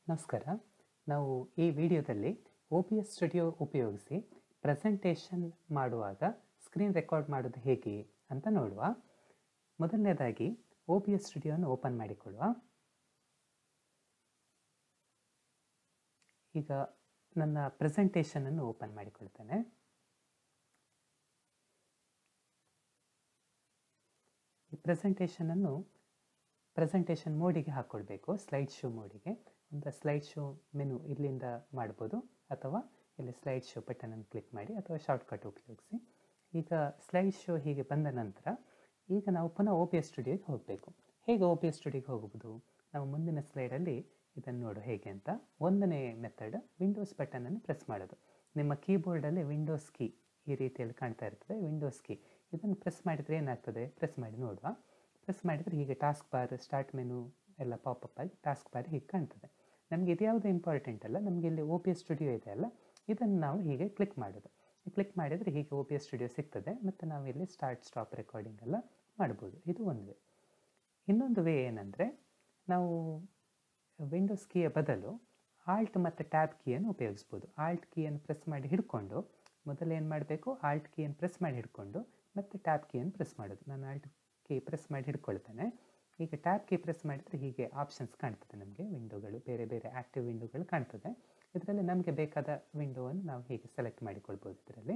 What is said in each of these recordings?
ನಮಸ್ಕಾರ ನಾವು ಈ ವಿಡಿಯೋದಲ್ಲಿ ಒ ಪಿ ಎಸ್ ಸ್ಟುಡಿಯೋ ಉಪಯೋಗಿಸಿ ಪ್ರೆಸೆಂಟೇಷನ್ ಮಾಡುವಾಗ ಸ್ಕ್ರೀನ್ ರೆಕಾರ್ಡ್ ಮಾಡೋದು ಹೇಗೆ ಅಂತ ನೋಡುವ ಮೊದಲನೇದಾಗಿ ಒ ಪಿ ಎಸ್ ಸ್ಟುಡಿಯೋನ ಓಪನ್ ಮಾಡಿಕೊಳ್ಳುವ ಈಗ ನನ್ನ ಪ್ರೆಸೆಂಟೇಷನನ್ನು ಓಪನ್ ಮಾಡಿಕೊಳ್ತೇನೆ ಈ ಪ್ರೆಸೆಂಟೇಷನನ್ನು ಪ್ರೆಸೆಂಟೇಷನ್ ಮೋಡಿಗೆ ಹಾಕ್ಕೊಳ್ಬೇಕು ಸ್ಲೈಡ್ ಶೋ ಮೋಡಿಗೆ ಒಂದು ಸ್ಲೈಡ್ ಶೋ ಮೆನು ಇಲ್ಲಿಂದ ಮಾಡ್ಬೋದು ಅಥವಾ ಇಲ್ಲಿ ಸ್ಲೈಡ್ ಶೋ ಬಟನನ್ನು ಕ್ಲಿಕ್ ಮಾಡಿ ಅಥವಾ ಶಾರ್ಟ್ಕಟ್ ಉಪಯೋಗಿಸಿ ಈಗ ಸ್ಲೈಡ್ ಶೋ ಹೀಗೆ ಬಂದ ನಂತರ ಈಗ ನಾವು ಪುನಃ ಒ ಪಿ ಎಸ್ ಸ್ಟುಡಿಯೋಗೆ ಹೋಗಬೇಕು ಹೇಗೆ ಒ ಪಿ ಎಸ್ ಸ್ಟುಡಿಯೋಗೆ ಹೋಗುವುದು ನಾವು ಮುಂದಿನ ಸ್ಲೈಡಲ್ಲಿ ಇದನ್ನು ನೋಡು ಹೇಗೆ ಅಂತ ಒಂದನೇ ಮೆಥಡ್ ವಿಂಡೋಸ್ ಬಟನನ್ನು ಪ್ರೆಸ್ ಮಾಡೋದು ನಿಮ್ಮ ಕೀಬೋರ್ಡಲ್ಲಿ ವಿಂಡೋಸ್ ಕೀ ಈ ರೀತಿಯಲ್ಲಿ ಕಾಣ್ತಾ ಇರ್ತದೆ ವಿಂಡೋಸ್ ಕೀ ಇದನ್ನು ಪ್ರೆಸ್ ಮಾಡಿದರೆ ಏನಾಗ್ತದೆ ಪ್ರೆಸ್ ಮಾಡಿ ನೋಡುವ ಪ್ರೆಸ್ ಮಾಡಿದರೆ ಹೀಗೆ ಟಾಸ್ಕ್ ಬಾರ್ ಸ್ಟಾರ್ಟ್ ಮೆನು ಎಲ್ಲ ಪಾಪಪ್ ಆಗಿ ಟಾಸ್ಕ್ ಬಾರ್ ಹೀಗೆ ಕಾಣ್ತದೆ ನಮಗೆ ಇದ್ಯಾವುದು ಇಂಪಾರ್ಟೆಂಟ್ ಅಲ್ಲ ನಮಗೆ ಇಲ್ಲಿ ಒ ಪಿ ಎಸ್ ಸ್ಟುಡಿಯೋ ಇದೆ ಅಲ್ಲ ಇದನ್ನು ನಾವು ಹೀಗೆ ಕ್ಲಿಕ್ ಮಾಡೋದು ಕ್ಲಿಕ್ ಮಾಡಿದರೆ ಹೀಗೆ ಒ ಪಿ ಎಸ್ ಸ್ಟುಡಿಯೋ ಸಿಗ್ತದೆ ಮತ್ತು ನಾವು ಇಲ್ಲಿ ಸ್ಟಾರ್ಟ್ ಸ್ಟಾಪ್ ರೆಕಾರ್ಡಿಂಗ್ ಎಲ್ಲ ಮಾಡ್ಬೋದು ಇದು ಒಂದು ವೇ ಇನ್ನೊಂದು ವೇ ಏನಂದರೆ ನಾವು ವಿಂಡೋಸ್ ಕೀಯ ಬದಲು ಆಲ್ಟ್ ಮತ್ತು ಟ್ಯಾಬ್ ಕೀಯನ್ನು ಉಪಯೋಗಿಸ್ಬೋದು ಆಲ್ಟ್ ಕೀಯನ್ನು ಪ್ರೆಸ್ ಮಾಡಿ ಹಿಡ್ಕೊಂಡು ಮೊದಲು ಏನು ಮಾಡಬೇಕು ಆಲ್ಟ್ ಕೀಯನ್ನು ಪ್ರೆಸ್ ಮಾಡಿ ಹಿಡ್ಕೊಂಡು ಮತ್ತು ಟ್ಯಾಬ್ ಕೀಯನ್ನು ಪ್ರೆಸ್ ಮಾಡೋದು ನಾನು ಆಲ್ಟ್ ಕೀ ಪ್ರೆಸ್ ಮಾಡಿ ಹಿಡ್ಕೊಳ್ತೇನೆ ಈಗ ಟ್ಯಾಬ್ ಕೀ ಪ್ರೆಸ್ ಮಾಡಿದರೆ ಹೀಗೆ ಆಪ್ಷನ್ಸ್ ಕಾಣ್ತದೆ ನಮಗೆ ವಿಂಡೋಗಳು ಬೇರೆ ಬೇರೆ ಆ್ಯಕ್ಟಿವ್ ವಿಂಡೋಗಳು ಕಾಣ್ತದೆ ಇದರಲ್ಲಿ ನಮಗೆ ಬೇಕಾದ ವಿಂಡೋವನ್ನು ನಾವು ಹೀಗೆ ಸೆಲೆಕ್ಟ್ ಮಾಡಿಕೊಳ್ಬೋದು ಇದರಲ್ಲಿ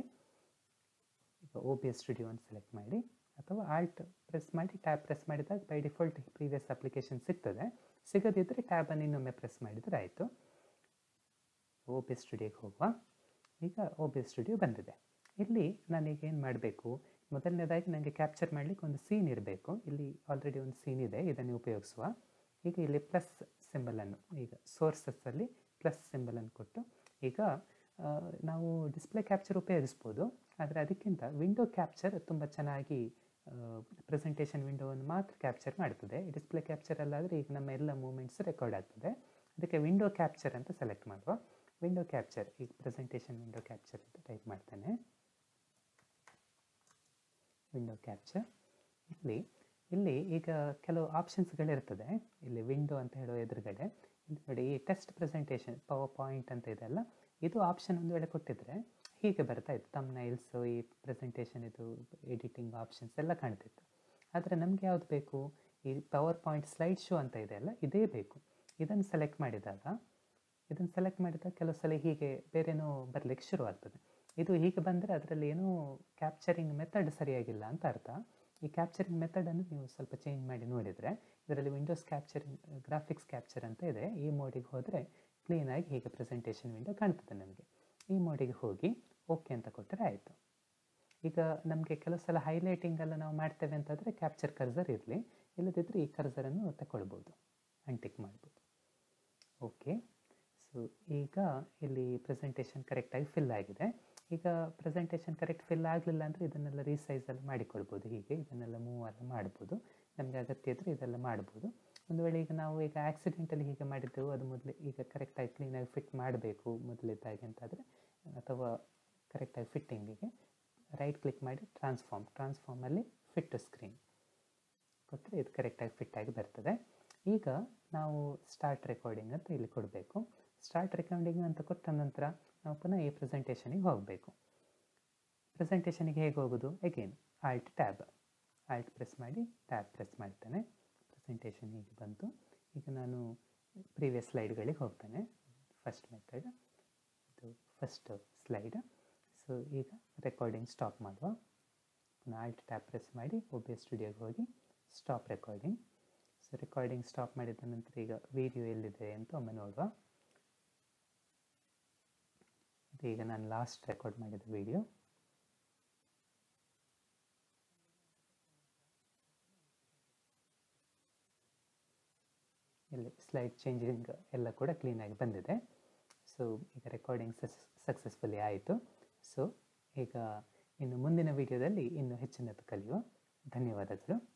ಈಗ ಒ ಪಿ ಎಸ್ ಸ್ಟುಡಿಯೋವನ್ನು ಸೆಲೆಕ್ಟ್ ಮಾಡಿ ಅಥವಾ ಆಲ್ಟ್ ಪ್ರೆಸ್ ಮಾಡಿ ಟ್ಯಾಬ್ ಪ್ರೆಸ್ ಮಾಡಿದಾಗ ಬೈ ಡಿಫಾಲ್ಟ್ ಪ್ರೀವಿಯಸ್ ಅಪ್ಲಿಕೇಶನ್ ಸಿಗ್ತದೆ ಸಿಗದಿದ್ದರೆ ಟ್ಯಾಬನ್ನು ಇನ್ನೊಮ್ಮೆ ಪ್ರೆಸ್ ಮಾಡಿದರೆ ಆಯಿತು ಒ ಪಿ ಎಸ್ ಸ್ಟುಡಿಯೋಗೆ ಹೋಗುವ ಈಗ ಒ ಪಿ ಎಸ್ ಸ್ಟುಡಿಯೋ ಬಂದಿದೆ ಇಲ್ಲಿ ನಾನೀಗ ಏನು ಮಾಡಬೇಕು ಮೊದಲನೇದಾಗಿ ನನಗೆ ಕ್ಯಾಪ್ಚರ್ ಮಾಡಲಿಕ್ಕೆ ಒಂದು ಸೀನ್ ಇರಬೇಕು ಇಲ್ಲಿ ಆಲ್ರೆಡಿ ಒಂದು ಸೀನ್ ಇದೆ ಇದನ್ನು ಉಪಯೋಗಿಸುವ ಈಗ ಇಲ್ಲಿ ಪ್ಲಸ್ ಸಿಂಬಲನ್ನು ಈಗ ಸೋರ್ಸಸ್ಸಲ್ಲಿ ಪ್ಲಸ್ ಸಿಂಬಲನ್ನು ಕೊಟ್ಟು ಈಗ ನಾವು ಡಿಸ್ಪ್ಲೇ ಕ್ಯಾಪ್ಚರ್ ಉಪಯೋಗಿಸ್ಬೋದು ಆದರೆ ಅದಕ್ಕಿಂತ ವಿಂಡೋ ಕ್ಯಾಪ್ಚರ್ ತುಂಬ ಚೆನ್ನಾಗಿ ಪ್ರೆಸೆಂಟೇಷನ್ ವಿಂಡೋವನ್ನು ಮಾತ್ರ ಕ್ಯಾಪ್ಚರ್ ಮಾಡ್ತದೆ ಡಿಸ್ಪ್ಲೇ ಕ್ಯಾಪ್ಚರಲ್ಲಾದರೆ ಈಗ ನಮ್ಮ ಎಲ್ಲ ಮೂಮೆಂಟ್ಸ್ ರೆಕಾರ್ಡ್ ಆಗ್ತದೆ ಅದಕ್ಕೆ ವಿಂಡೋ ಕ್ಯಾಪ್ಚರ್ ಅಂತ ಸೆಲೆಕ್ಟ್ ಮಾಡುವ ವಿಂಡೋ ಕ್ಯಾಪ್ಚರ್ ಈಗ ಪ್ರೆಸೆಂಟೇಷನ್ ವಿಂಡೋ ಕ್ಯಾಪ್ಚರ್ ಅಂತ ಟೈಪ್ ಮಾಡ್ತೇನೆ ವಿಂಡೋ ಕ್ಯಾಪ್ಚರ್ ಇಲ್ಲಿ ಇಲ್ಲಿ ಈಗ ಕೆಲವು ಆಪ್ಷನ್ಸ್ಗಳಿರ್ತದೆ ಇಲ್ಲಿ ವಿಂಡೋ ಅಂತ ಹೇಳೋ ಎದುರುಗಡೆ ಇಲ್ಲಿ ನೋಡಿ ಈ ಟೆಸ್ಟ್ ಪ್ರೆಸೆಂಟೇಷನ್ ಪವರ್ ಪಾಯಿಂಟ್ ಅಂತ ಇದೆಲ್ಲ ಇದು ಆಪ್ಷನ್ ಒಂದು ವೇಳೆ ಕೊಟ್ಟಿದ್ರೆ ಹೀಗೆ ಬರ್ತಾ ಇತ್ತು ತಮ್ಮ ನೈಲ್ಸು ಈ ಪ್ರೆಸೆಂಟೇಷನ್ ಇದು ಎಡಿಟಿಂಗ್ ಆಪ್ಷನ್ಸ್ ಎಲ್ಲ ಕಾಣ್ತಿತ್ತು ಆದರೆ ನಮಗೆ ಯಾವುದು ಬೇಕು ಈ ಪವರ್ ಪಾಯಿಂಟ್ ಸ್ಲೈಡ್ ಶೋ ಅಂತ ಇದೆ ಅಲ್ಲ ಇದೇ ಬೇಕು ಇದನ್ನು ಸೆಲೆಕ್ಟ್ ಮಾಡಿದಾಗ ಇದನ್ನು ಸೆಲೆಕ್ಟ್ ಮಾಡಿದಾಗ ಕೆಲವು ಸಲ ಹೀಗೆ ಬೇರೆನೋ ಬರಲಿಕ್ಕೆ ಶುರು ಆಗ್ತದೆ ಇದು ಹೀಗೆ ಬಂದರೆ ಅದರಲ್ಲಿ ಏನೂ ಕ್ಯಾಪ್ಚರಿಂಗ್ ಮೆಥಡ್ ಸರಿಯಾಗಿಲ್ಲ ಅಂತ ಅರ್ಥ ಈ ಕ್ಯಾಪ್ಚರಿಂಗ್ ಮೆಥಡನ್ನು ನೀವು ಸ್ವಲ್ಪ ಚೇಂಜ್ ಮಾಡಿ ನೋಡಿದರೆ ಇದರಲ್ಲಿ ವಿಂಡೋಸ್ ಕ್ಯಾಪ್ಚರಿಂಗ್ ಗ್ರಾಫಿಕ್ಸ್ ಕ್ಯಾಪ್ಚರ್ ಅಂತ ಇದೆ ಈ ಮೋಡಿಗೆ ಹೋದರೆ ಕ್ಲೀನಾಗಿ ಹೀಗೆ ಪ್ರೆಸೆಂಟೇಷನ್ ವಿಂಡೋ ಕಾಣ್ತದೆ ನಮಗೆ ಈ ಮೋಡಿಗೆ ಹೋಗಿ ಓಕೆ ಅಂತ ಕೊಟ್ಟರೆ ಆಯಿತು ಈಗ ನಮಗೆ ಕೆಲವು ಸಲ ಹೈಲೈಟಿಂಗ್ ಎಲ್ಲ ನಾವು ಮಾಡ್ತೇವೆ ಅಂತಂದರೆ ಕ್ಯಾಪ್ಚರ್ ಕರ್ಸರ್ ಇರಲಿ ಇಲ್ಲದಿದ್ದರೆ ಈ ಕರ್ಸರನ್ನು ತಗೊಳ್ಬೋದು ಅಂಟಿಕ್ ಮಾಡ್ಬೋದು ಓಕೆ ಸೊ ಈಗ ಇಲ್ಲಿ ಪ್ರೆಸೆಂಟೇಷನ್ ಕರೆಕ್ಟಾಗಿ ಫಿಲ್ ಆಗಿದೆ ಈಗ ಪ್ರೆಸೆಂಟೇಷನ್ ಕರೆಕ್ಟ್ ಫಿಲ್ ಆಗಲಿಲ್ಲ ಅಂದರೆ ಇದನ್ನೆಲ್ಲ ರೀಸೈಸ್ ಎಲ್ಲ ಮಾಡಿಕೊಳ್ಬೋದು ಹೀಗೆ ಇದನ್ನೆಲ್ಲ ಮೂವ್ ಎಲ್ಲ ಮಾಡ್ಬೋದು ನಮಗೆ ಅಗತ್ಯ ಇದ್ದರೆ ಇದೆಲ್ಲ ಮಾಡ್ಬೋದು ಒಂದು ವೇಳೆ ಈಗ ನಾವು ಈಗ ಆಕ್ಸಿಡೆಂಟಲ್ಲಿ ಹೀಗೆ ಮಾಡಿದ್ದೆವು ಅದು ಮೊದಲು ಈಗ ಕರೆಕ್ಟಾಗಿ ಕ್ಲೀನಾಗಿ ಫಿಟ್ ಮಾಡಬೇಕು ಮೊದಲಿದ್ದಾಗೆ ಅಂತಾದರೆ ಅಥವಾ ಕರೆಕ್ಟಾಗಿ ಫಿಟ್ಟಿಂಗಿಗೆ ರೈಟ್ ಕ್ಲಿಕ್ ಮಾಡಿ ಟ್ರಾನ್ಸ್ಫಾರ್ಮ್ ಟ್ರಾನ್ಸ್ಫಾರ್ಮಲ್ಲಿ ಫಿಟ್ ಸ್ಕ್ರೀನ್ ಕೊಟ್ಟರೆ ಇದು ಕರೆಕ್ಟಾಗಿ ಫಿಟ್ಟಾಗಿ ಬರ್ತದೆ ಈಗ ನಾವು ಸ್ಟಾರ್ಟ್ ರೆಕಾರ್ಡಿಂಗ್ ಅಂತ ಇಲ್ಲಿ ಕೊಡಬೇಕು ಸ್ಟಾರ್ಟ್ ರೆಕಾರ್ಡಿಂಗ್ ಅಂತ ಕೊಟ್ಟ ನಂತರ ನಾವು ಪುನಃ ಈ ಪ್ರೆಸೆಂಟೇಷನಿಗೆ ಹೋಗಬೇಕು ಪ್ರೆಸೆಂಟೇಷನಿಗೆ ಹೇಗೆ ಹೋಗೋದು again alt tab alt press ಮಾಡಿ ಟ್ಯಾಬ್ ಪ್ರೆಸ್ ಮಾಡ್ತೇನೆ ಪ್ರೆಸೆಂಟೇಷನ್ ಹೀಗೆ ಬಂತು ಈಗ ನಾನು ಪ್ರೀವಿಯಸ್ ಸ್ಲೈಡ್ಗಳಿಗೆ ಹೋಗ್ತೇನೆ ಫಸ್ಟ್ ಮೆಥಡ್ ಇದು ಫಸ್ಟ್ ಸ್ಲೈಡ್ ಸೊ ಈಗ ರೆಕಾರ್ಡಿಂಗ್ ಸ್ಟಾಪ್ ಮಾಡುವ ಪುನಃ ಆಲ್ಟ್ ಟ್ಯಾಬ್ ಪ್ರೆಸ್ ಮಾಡಿ ಒ ಬಿ ಎಸ್ ಸ್ಟುಡಿಯೋಗೆ ಹೋಗಿ stop recording so recording stop ಮಾಡಿದ ನಂತರ ಈಗ ವಿಡಿಯೋ ಎಲ್ಲಿದೆ ಅಂತ ಒಮ್ಮೆ ನೋಡುವ ಈಗ ನಾನು ಲಾಸ್ಟ್ ರೆಕಾರ್ಡ್ ಮಾಡಿದ ವಿಡಿಯೋ ಇಲ್ಲಿ ಸ್ಲೈಡ್ ಚೇಂಜಿಂಗ್ ಎಲ್ಲ ಕೂಡ ಕ್ಲೀನಾಗಿ ಬಂದಿದೆ ಸೊ ಈಗ ರೆಕಾರ್ಡಿಂಗ್ ಸಸ್ ಸಕ್ಸಸ್ಫುಲಿ ಆಯಿತು ಸೊ ಈಗ ಇನ್ನು ಮುಂದಿನ ವಿಡಿಯೋದಲ್ಲಿ ಇನ್ನೂ ಹೆಚ್ಚಿನದು ಕಲಿಯುವ ಧನ್ಯವಾದಗಳು